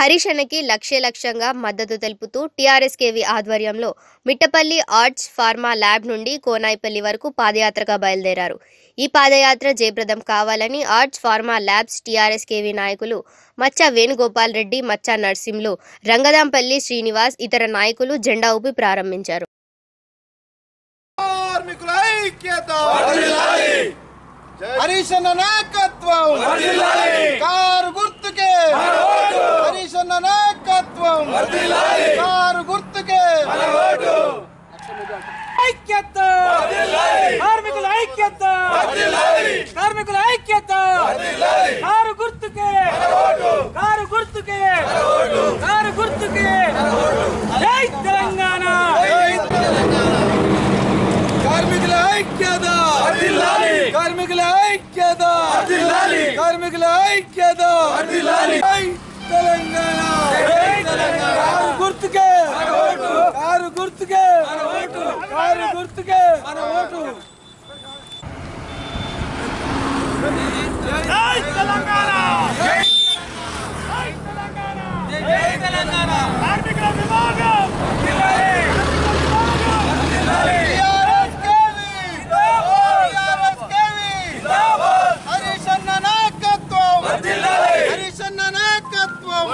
హరీషన్నకి లక్ష్య లక్ష్యంగా మద్దతు తెలుపుతూ టీఆర్ఎస్ కేవీ ఆధ్వర్యంలో మిట్టపల్లి ఆర్ట్స్ ఫార్మా ల్యాబ్ నుండి కోనాయిపల్లి వరకు పాదయాత్రగా బయలుదేరారు ఈ పాదయాత్ర జయప్రదం కావాలని Arch Pharma Labs TRS KV నాయకులు మచ్చ వేణుగోపాల్ రెడ్డి మచ్చ నర్సింలు రంగదాంపల్లి శ్రీనివాస్ ఇతర నాయకులు జెండా ఊపి ప్రారంభించారు కార్మికుల ఐక్యత హరీశన్న నాయకత్వం కారు గుర్తుకే హరీశన్న నాయకత్వం కారు గుర్తుకే ఐక్యత కార్మికుల ఐక్యత కార్మికుల ఐక్యత కారు గుర్తుకే కారు గుర్తుకే కారు గుర్తుకే జై తెలంగాణ కార్మికుల ఐక్యత కార్మికుల ఐక్యత కార్మికుల ఐక్యత జై తెలంగాణ కారు గుర్తుకే కారు గుర్తుకే కారు గుర్తుకే మన ఓటు జై తెలంగాణ జై తెలంగాణ జై తెలంగాణ కార్మికుల విభాగం టిఆర్ఎస్ కేవి టిఆర్ఎస్ కేవి హరీశన్న నాయకత్వం హరీశన్న నాయకత్వం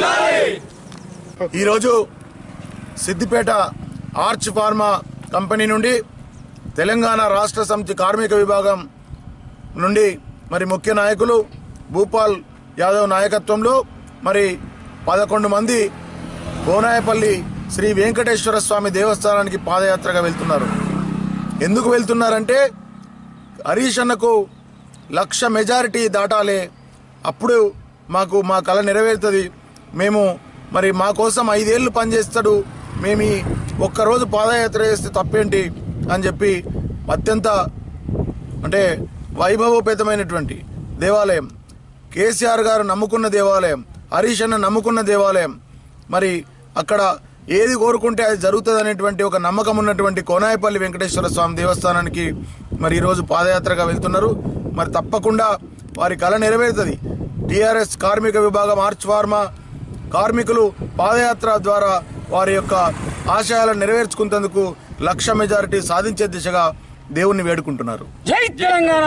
ఈరోజు సిద్దిపేట ఆర్చ్ ఫార్మా కంపెనీ నుండి తెలంగాణ రాష్ట్ర సమితి కార్మిక విభాగం నుండి మరి ముఖ్య నాయకులు భూపాల్ యాదవ్ నాయకత్వంలో మరి పదకొండు మంది కోనాయపల్లి శ్రీ వెంకటేశ్వర స్వామి దేవస్థానానికి పాదయాత్రగా వెళ్తున్నారు ఎందుకు వెళ్తున్నారంటే హరీష్ అన్నకు లక్ష మెజారిటీ దాటాలి అప్పుడు మాకు మా కళ నెరవేరుతుంది మేము మరి మా కోసం ఐదేళ్లు పనిచేస్తాడు మేము ఈ ఒక్కరోజు పాదయాత్ర చేస్తే తప్పేంటి అని చెప్పి అత్యంత అంటే వైభవోపేతమైనటువంటి దేవాలయం కేసీఆర్ గారు నమ్ముకున్న దేవాలయం హరీష్ అన్న నమ్ముకున్న దేవాలయం మరి అక్కడ ఏది కోరుకుంటే అది జరుగుతుంది అనేటువంటి ఒక నమ్మకం ఉన్నటువంటి కోనాయపల్లి వెంకటేశ్వర స్వామి దేవస్థానానికి మరి ఈరోజు పాదయాత్రగా వెళ్తున్నారు మరి తప్పకుండా వారి కళ నెరవేరుతుంది టీఆర్ఎస్ కార్మిక విభాగం ఆర్చ్ ఫార్మా కార్మికులు పాదయాత్ర ద్వారా వారి యొక్క ఆశయాలను నెరవేర్చుకున్నందుకు లక్ష మెజారిటీ సాధించే దిశగా దేవుణ్ణి వేడుకుంటున్నారు జై తెలంగాణ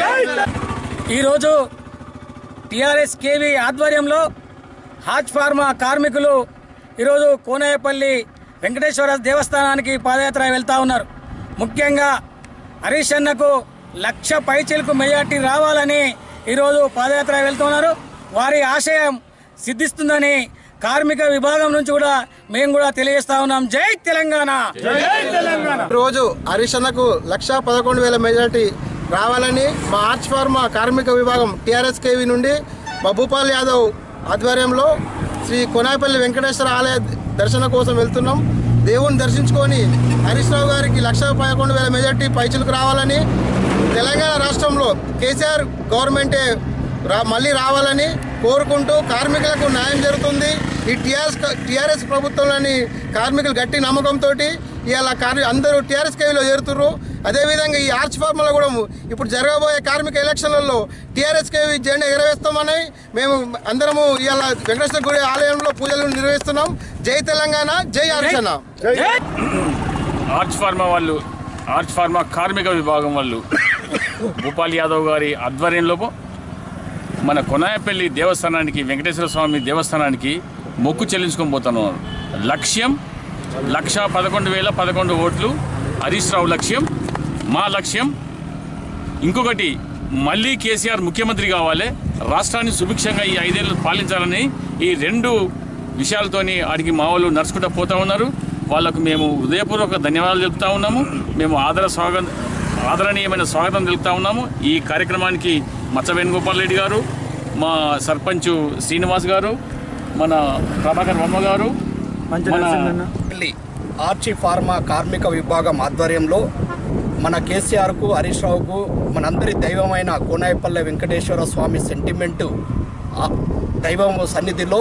ఈరోజు టిఆర్ఎస్ కేవీ ఆధ్వర్యంలో హాజ్ ఫార్మా కార్మికులు ఈరోజు కోనేపల్లి వెంకటేశ్వర దేవస్థానానికి పాదయాత్ర వెళ్తా ఉన్నారు ముఖ్యంగా హరీష్ అన్నకు లక్ష పైచీలకు మెజార్టీ రావాలని ఈరోజు పాదయాత్ర వెళ్తున్నారు వారి ఆశయం సిద్ధిస్తుందని కార్మిక విభాగం నుంచి కూడా మేము కూడా తెలియజేస్తా ఉన్నాం జై తెలంగాణ రోజు హరీషన్నకు లక్ష పదకొండు వేల మెజార్టీ రావాలని మా ఆర్చ్ ఫార్మా కార్మిక విభాగం టీఆర్ఎస్ కేవీ నుండి మా భూపాల్ యాదవ్ ఆధ్వర్యంలో శ్రీ కొనాయపల్లి వెంకటేశ్వర ఆలయ దర్శన కోసం వెళ్తున్నాం దేవుని దర్శించుకొని హరీష్ రావు గారికి లక్ష పదకొండు వేల మెజార్టీ పైచులకు రావాలని తెలంగాణ రాష్ట్రంలో కేసీఆర్ గవర్నమెంటే రా మళ్ళీ రావాలని కోరుకుంటూ కార్మికులకు న్యాయం జరుగుతుంది ఈ టీఆర్ఎస్ టీఆర్ఎస్ ప్రభుత్వంలోని కార్మికులు గట్టి నమ్మకంతో ఇవాళ కార్మి అందరూ టీఆర్ఎస్ కేవీలో చేరుతుర్రు అదేవిధంగా ఈ ఆర్చ్ ఫార్మలో కూడా ఇప్పుడు జరగబోయే కార్మిక ఎలక్షన్లలో టీఆర్ఎస్ కేవీ జెండా ఎగరవేస్తామని మేము అందరము ఇవాళ వెంకటేశ్వర గుడి ఆలయంలో పూజలు నిర్వహిస్తున్నాం జై తెలంగాణ జై హర్షణ ఆర్చ్ ఫార్మా వాళ్ళు ఆర్చ్ ఫార్మా కార్మిక విభాగం వాళ్ళు భూపాల్ యాదవ్ గారి ఆధ్వర్యంలో మన కొనాయపల్లి దేవస్థానానికి వెంకటేశ్వర స్వామి దేవస్థానానికి మొక్కు చెల్లించుకొని పోతున్నాం లక్ష్యం లక్ష పదకొండు వేల పదకొండు ఓట్లు హరీష్ రావు లక్ష్యం మా లక్ష్యం ఇంకొకటి మళ్ళీ కేసీఆర్ ముఖ్యమంత్రి కావాలి రాష్ట్రాన్ని సుభిక్షంగా ఈ ఐదేళ్లు పాలించాలని ఈ రెండు విషయాలతోని ఆడికి మా వాళ్ళు నడుచుకుంటూ పోతా ఉన్నారు వాళ్ళకు మేము హృదయపూర్వక ధన్యవాదాలు తెలుపుతా ఉన్నాము మేము ఆదర స్వాగతం ఆదరణీయమైన స్వాగతం తెలుపుతా ఉన్నాము ఈ కార్యక్రమానికి మచ్చ వేణుగోపాల్ రెడ్డి గారు మా సర్పంచ్ శ్రీనివాస్ గారు మన ప్రభాకర్ వర్మ గారు మన ఢిల్లీ ఆర్చి ఫార్మా కార్మిక విభాగం ఆధ్వర్యంలో మన కేసీఆర్కు హరీష్ రావుకు మనందరి దైవమైన కోనాయపల్లె వెంకటేశ్వర స్వామి సెంటిమెంటు ఆ దైవం సన్నిధిలో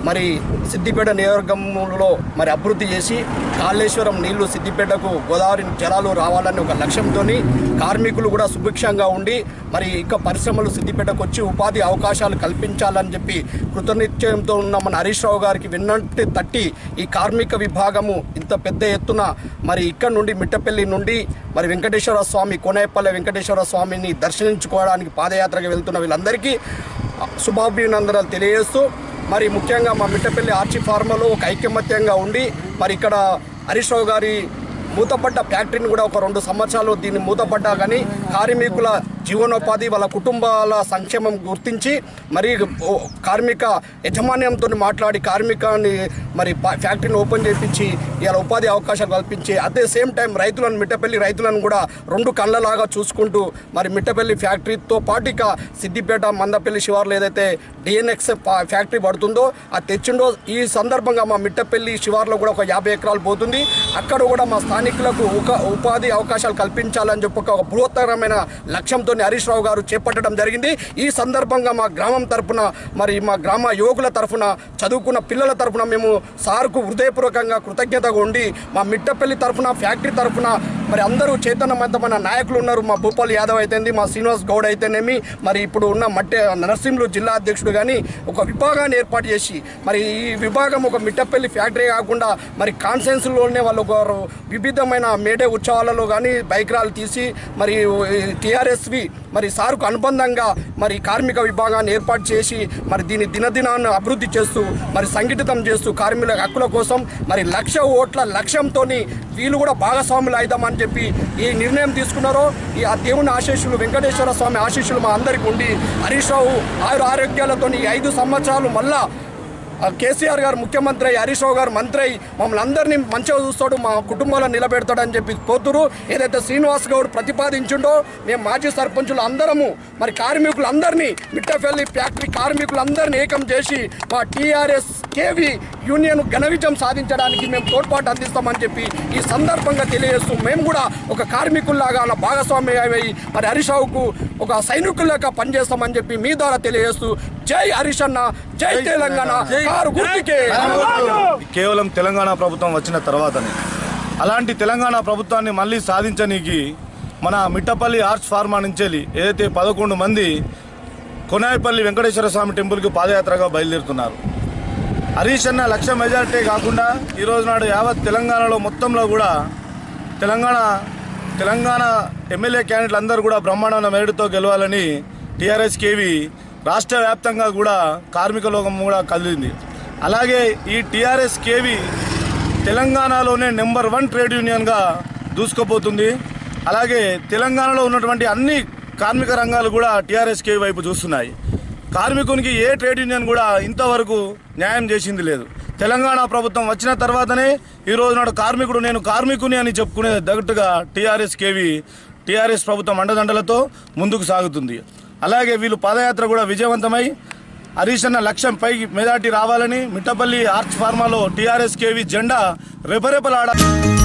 మరి సిద్దిపేట నియోజకవర్గంలో మరి అభివృద్ధి చేసి కాళేశ్వరం నీళ్లు సిద్దిపేటకు గోదావరి జలాలు రావాలని ఒక లక్ష్యంతో కార్మికులు కూడా సుభిక్షంగా ఉండి మరి ఇక పరిశ్రమలు సిద్దిపేటకు వచ్చి ఉపాధి అవకాశాలు కల్పించాలని చెప్పి కృతనిశ్చయంతో ఉన్న మన హరీష్ రావు గారికి విన్నట్టు తట్టి ఈ కార్మిక విభాగము ఇంత పెద్ద ఎత్తున మరి ఇక్కడ నుండి మిట్టపల్లి నుండి మరి వెంకటేశ్వర స్వామి కోనేపల్లె వెంకటేశ్వర స్వామిని దర్శించుకోవడానికి పాదయాత్రగా వెళ్తున్న వీళ్ళందరికీ శుభాభినందనలు తెలియజేస్తూ మరి ముఖ్యంగా మా మిట్టపల్లి ఆర్చి ఫార్మలో ఒక ఐకమత్యంగా ఉండి మరి ఇక్కడ హరీష్ రావు గారి మూతపడ్డ ఫ్యాక్టరీని కూడా ఒక రెండు సంవత్సరాలు దీన్ని మూతపడ్డా కానీ కార్మికుల జీవనోపాధి వాళ్ళ కుటుంబాల సంక్షేమం గుర్తించి మరి ఓ కార్మిక యజమాన్యంతో మాట్లాడి కార్మికాన్ని మరి పా- ఫ్యాక్టరీని ఓపెన్ చేయించి ఇలా ఉపాధి అవకాశాలు కల్పించి అట్ ద సేమ్ టైం రైతులను మిట్టపల్లి రైతులను కూడా రెండు కళ్ళలాగా చూసుకుంటూ మరి మిట్టపల్లి ఫ్యాక్టరీతో పాటు ఇక సిద్దిపేట మందపల్లి శివార్లు ఏదైతే డిఎన్ఎక్స్ ఫ్యాక్టరీ పడుతుందో అది తెచ్చిండో ఈ సందర్భంగా మా మిట్టపల్లి శివార్లో కూడా ఒక యాభై ఎకరాలు పోతుంది అక్కడ కూడా మా స్థానికులకు ఒక ఉపాధి అవకాశాలు కల్పించాలని చెప్పి ఒక బృహత్తరమైన లక్ష్యంతో హరీష్ రావు గారు చేపట్టడం జరిగింది ఈ సందర్భంగా మా గ్రామం తరపున మరి మా గ్రామ యువకుల తరపున చదువుకున్న పిల్లల తరపున మేము సార్కు హృదయపూర్వకంగా కృతజ్ఞతగా ఉండి మా మిట్టపల్లి తరపున ఫ్యాక్టరీ తరపున మరి అందరూ చైతన్యవంతమైన నాయకులు ఉన్నారు మా భూపాల్ యాదవ్ అయితేంది మా శ్రీనివాస్ గౌడ్ అయితేనేమి మరి ఇప్పుడు ఉన్న మట్టె నరసింహులు జిల్లా అధ్యక్షుడు కానీ ఒక విభాగాన్ని ఏర్పాటు చేసి మరి ఈ విభాగం ఒక మిట్టపల్లి ఫ్యాక్టరీ కాకుండా మరి కాన్సెన్స్లోనే వాళ్ళు ఒక వివిధమైన మేడే ఉత్సవాలలో కానీ బైక్ ర్యాలు తీసి మరి టీఆర్ఎస్వి మరి సార్కు అనుబంధంగా మరి కార్మిక విభాగాన్ని ఏర్పాటు చేసి మరి దీని దినదినాన్ని అభివృద్ధి చేస్తూ మరి సంఘటితం చేస్తూ కార్మికుల హక్కుల కోసం మరి లక్ష ఓట్ల లక్ష్యంతో వీళ్ళు కూడా భాగస్వాములు అవుదామని చెప్పి ఈ నిర్ణయం తీసుకున్నారో ఈ ఆ దేవుని ఆశీస్సులు వెంకటేశ్వర స్వామి ఆశీస్సులు మా అందరికీ ఉండి హరీష్ రావు ఆయుర ఆరోగ్యాలతో ఈ ఐదు సంవత్సరాలు మళ్ళా ఆ కేసీఆర్ గారు ముఖ్యమంత్రి అయ్యి హరీష్ రావు గారు మంత్రి అయ్యి మమ్మల్ని అందరినీ మంచిగా చూస్తాడు మా కుటుంబాలను నిలబెడతాడని చెప్పి కోతురు ఏదైతే శ్రీనివాస్ గౌడ్ ప్రతిపాదించిండో మేము మాజీ సర్పంచులు అందరము మరి కార్మికులందరినీ మిట్టపల్లి ఫ్యాక్టరీ కార్మికులందరినీ ఏకం చేసి మా టీఆర్ఎస్ కేవీ యూనియన్ ఘన విజయం సాధించడానికి మేము తోడ్పాటు అందిస్తామని చెప్పి ఈ సందర్భంగా తెలియజేస్తూ మేము కూడా ఒక కార్మికుల్లాగా అలా భాగస్వామి అయ్యి మరి హరీష్ రావుకు ఒక సైనికుల్లాగా పనిచేస్తామని చెప్పి మీ ద్వారా తెలియజేస్తూ జై హరీష్ అన్న జై తెలంగాణ కారు గుర్తుకే కేవలం తెలంగాణ ప్రభుత్వం వచ్చిన తర్వాతనే అలాంటి తెలంగాణ ప్రభుత్వాన్ని మళ్ళీ సాధించనీకి మన మిట్టపల్లి ఆర్ట్స్ ఫార్మా నుంచి ఏదైతే పదకొండు మంది కొనాయిపల్లి వెంకటేశ్వర స్వామి టెంపుల్కి పాదయాత్రగా బయలుదేరుతున్నారు హరీష్ అన్న లక్ష మెజార్టీ కాకుండా ఈరోజు నాడు యావత్ తెలంగాణలో మొత్తంలో కూడా తెలంగాణ తెలంగాణ ఎమ్మెల్యే క్యాండిడేట్లు అందరూ కూడా బ్రహ్మాండమైన మెరుడుతో గెలవాలని టీఆర్ఎస్ కేవి రాష్ట్ర వ్యాప్తంగా కూడా కార్మిక లోకం కూడా కదిలింది అలాగే ఈ టీఆర్ఎస్ కేవి తెలంగాణలోనే నెంబర్ వన్ ట్రేడ్ యూనియన్గా దూసుకుపోతుంది అలాగే తెలంగాణలో ఉన్నటువంటి అన్ని కార్మిక రంగాలు కూడా టీఆర్ఎస్ కేవి వైపు చూస్తున్నాయి కార్మికునికి ఏ ట్రేడ్ యూనియన్ కూడా ఇంతవరకు న్యాయం చేసింది లేదు తెలంగాణ ప్రభుత్వం వచ్చిన తర్వాతనే ఈ రోజు నాడు కార్మికుడు నేను కార్మికుని అని చెప్పుకునే దగ్గట్టుగా టీఆర్ఎస్ కేవి టీఆర్ఎస్ ప్రభుత్వం అండదండలతో ముందుకు సాగుతుంది అలాగే వీళ్ళు పాదయాత్ర కూడా విజయవంతమై హరీష్ అన్న లక్ష్యం పై మెజార్టీ రావాలని మిట్టపల్లి ఆర్చ్ ఫార్మాలో టీఆర్ఎస్ కేవి జెండా రెపరెపలాడ